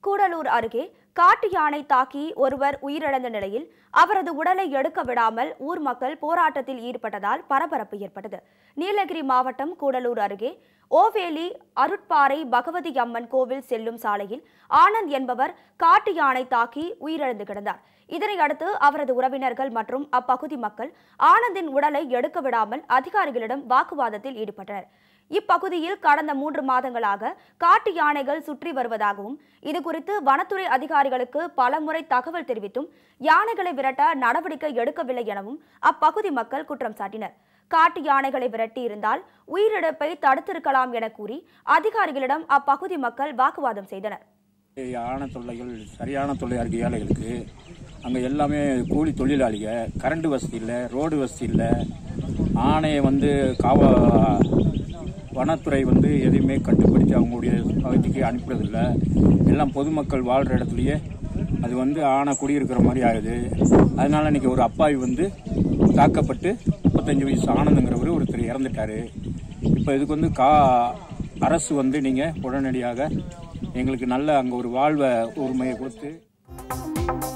கூடலூர் அருகே காட்டு யானை தாக்கி ஒருவர் உயிரிழந்த நிலையில் அவரது உடலை எடுக்க விடாமல் ஊர் மக்கள் போராட்டத்தில் ஈடுபட்டதால் பரபரப்பு ஏற்பட்டது நீலகிரி மாவட்டம் கூடலூர் அருகே ஓவேலி அருட்பாறை பகவதி அம்மன் கோவில் செல்லும் சாலையில் ஆனந்த் என்பவர் காட்டு யானை தாக்கி உயிரிழந்து கிடந்தார் இதனை அடுத்து அவரது உறவினர்கள் மற்றும் அப்பகுதி மக்கள் ஆனந்தின் உடலை எடுக்க விடாமல் அதிகாரிகளிடம் வாக்குவாதத்தில் ஈடுபட்டனர் இப்பகுதியில் கடந்த மூன்று மாதங்களாக காட்டு யானைகள் சுற்றி வருவதாகவும் இது குறித்து வனத்துறை அதிகாரிகளுக்கு பலமுறை தகவல் தெரிவித்தும் யானைகளை விரட்ட நடவடிக்கை எடுக்கவில்லை எனவும் அப்பகுதி மக்கள் குற்றம் சாட்டினர் காட்டு யானைகளை விரட்டி இருந்தால் உயிரிழப்பை தடுத்திருக்கலாம் என கூறி அதிகாரிகளிடம் அப்பகுதி மக்கள் வாக்குவாதம் செய்தனர் ஆன தொல்லைகள் சரியான தொல்லை இருக்கு ஏழைகளுக்கு அங்கே எல்லாமே கூலி தொழிலாளிக கரண்ட் வசதி இல்லை ரோடு வசதி இல்லை ஆணையை வந்து காவா வனத்துறை வந்து எதையுமே கட்டுப்படுத்தி அவங்களுடைய பகுதிக்கு அனுப்புறதில்ல எல்லாம் பொதுமக்கள் வாழ்கிற இடத்துலையே அது வந்து ஆணை குடியிருக்கிற மாதிரி ஆகுது அதனால இன்னைக்கு ஒரு அப்பாவி வந்து தாக்கப்பட்டு முப்பத்தஞ்சு வயசு ஆனந்துங்கிறவர் ஒருத்தர் இறந்துட்டாரு இப்போ இதுக்கு வந்து கா அரசு வந்து நீங்கள் உடனடியாக எங்களுக்கு நல்ல அங்கே ஒரு வாழ்வை உரிமையை கொடுத்து